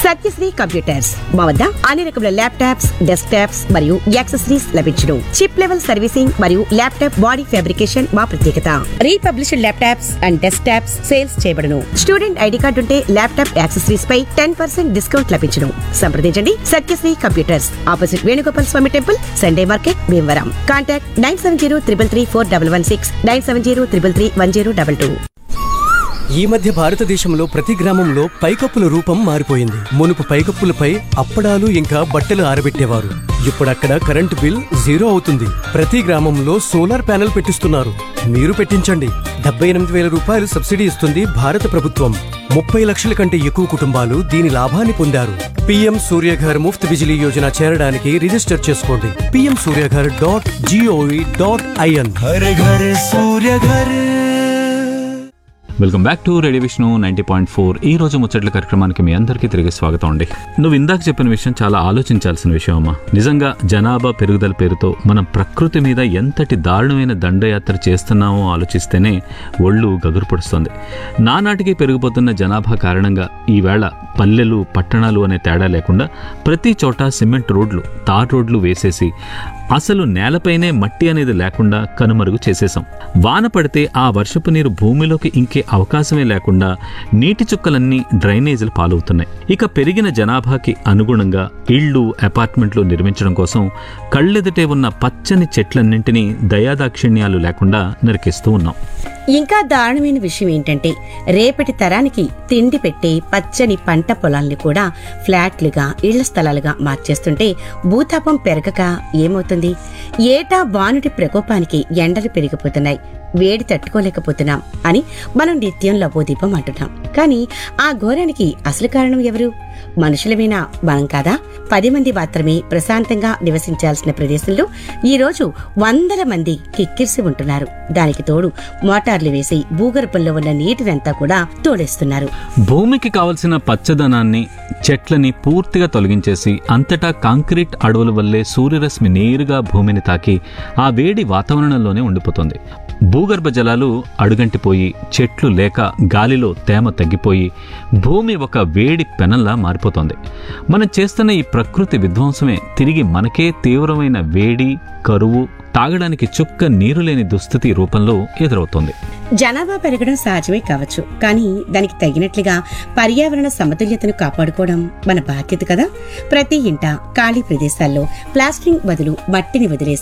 Satyasri computers మా వద్ద అన్ని రకముల ల్యాప్టాప్స్ డెస్క్ టాప్స్ మరియు యాక్సెసరీస్ లభించును చిప్ లెవెల్ సర్వీసింగ్ మరియు ల్యాప్టాప్ బాడీ ఫ్యాబ్రికేషన్ మా ప్రత్యేకత republished laptops and desktops sales చేయబడును స్టూడెంట్ ఐడి కార్డు ఉంటే ల్యాప్టాప్ యాక్సెసరీస్ పై టెన్ పర్సెంట్ డిస్కౌంట్ లభించును సంప్రదించండి Satyasri computers opposite Venugopal Swamy temple Sunday market Bhimavaram contact nine seven zero triple three four double one six nine seven zero triple three one zero double two ఈ మధ్య భారతదేశంలో ప్రతి గ్రామంలో పైకప్పుల రూపం మారిపోయింది మునుపు పైకప్పులపై అప్పడాలు ఇంకా బట్టలు ఆరబెట్టేవారు ఇప్పుడు అక్కడ కరెంటు బిల్ జీరో అవుతుంది ప్రతి గ్రామంలో సోలార్ ప్యానెల్ పెట్టిస్తున్నారు మీరు పెట్టించండి డెబ్బై ఎనిమిది వేల రూపాయలు సబ్సిడీ ఇస్తుంది భారత ప్రభుత్వం ముప్పై లక్షల కంటే ఎక్కువ కుటుంబాలు దీని లాభాన్ని పొందారు పీఎం సూర్యఘర్ ముఫ్త్ బిజిలీ యోజన చేరడానికి రిజిస్టర్ చేసుకోండి PM Suryaghar dot GOV dot IN हर घर सूर्य घर welcome back to radio Vishnu ninety point four ఈ రోజు ముచ్చట్ల కార్యక్రమానికి మీ అందరికీ తిరిగి స్వాగతం అండి నువ్వు ఇందాక చెప్పిన విషయం చాలా ఆలోచించాల్సిన విషయం అమ్మా నిజంగా జనాభా పెరుగుదల పేరుతో మనం ప్రకృతి మీద ఎంతటి దారుణమైన దండయాత్ర చేస్తున్నామో ఆలోచిస్తేనే ఒళ్ళు గగురు పడుస్తుంది నానాటికి పెరిగిపోతున్న జనాభా కారణంగా ఈవేళ పల్లెలు పట్టణాలు అనే తేడా లేకుండా ప్రతి చోట సిమెంట్ రోడ్లు తార్ రోడ్లు వేసేసి అసలు నేలపైనే మట్టి అనేది లేకుండా కనుమరుగు చేసేసాం వాన పడితే ఆ వర్షపు నీరు భూమిలోకి ఇంకే అవకాశమే లేకుండా నీటి చుక్కలన్నీ డ్రైనేజీలు పాలవుతున్నాయి ఇక పెరిగిన జనాభాకి అనుగుణంగా ఇళ్ళు అపార్ట్మెంట్లు నిర్మించడం కోసం కళ్ళెదుటే ఉన్న పచ్చని చెట్లన్నింటినీ దయాదాక్షిణ్యాలు లేకుండా నరికిస్తూ ఉన్నాం ఇంకా దారుణమైన విషయం ఏంటంటే రేపటి తరానికి తిండి పెట్టే పచ్చని పంట పొలాల్ని కూడా ఫ్లాట్లుగా ఇళ్ల స్థలాలుగా మార్చేస్తుంటే భూతాపం పెరగక ఏమవుతుంది ఏటా బానుడి ప్రకోపానికి ఎండలు పెరిగిపోతున్నాయి వేడి తట్టుకోలేకపోతున్నాం అని మనం నిత్యం లవోదీపం అంటున్నాం కానీ ఆ ఘోరానికి అసలు కారణం ఎవరు మనుషులమేనా మనం కాదా పది మంది మాత్రమే ప్రశాంతంగా నివసించాల్సిన ప్రదేశంలో ఈ రోజు వందల మంది కిక్కిరిసి ఉంటున్నారు దానికి తోడు మోటార్లు వేసి భూగర్భంలో ఉన్న నీటినంతా కూడా తోడేస్తున్నారు భూమికి కావలసిన పచ్చదనాన్ని చెట్లని పూర్తిగా తొలగించేసి అంతటా కాంక్రీట్ అడవుల వల్లే సూర్యరశ్మి నేరుగా భూమిని తాకి ఆ వేడి వాతావరణంలోనే ఉండిపోతుంది భూగర్భ జలాలు అడుగంటిపోయి చెట్లు లేక గాలిలో తేమ తగ్గిపోయి భూమి ఒక వేడి పెనంలా మారిపోతోంది మనం చేస్తున్న ఈ ప్రకృతి విధ్వంసమే తిరిగి మనకే తీవ్రమైన వేడి కరువు తాగడానికి చుక్క నీరు లేని దుస్థితి రూపంలో ఎదురవుతోంది జనాభా పెరగడం సహజమే కావచ్చు కానీ దానికి తగినట్లుగా పర్యావరణ సమతుల్యతను కాపాడుకోవడం మన బాధ్యత కదా ప్రతి ఇంట ఖాళీ ప్రదేశాల్లో ప్లాస్టిక్ బదులు మట్టిని వదిలేసి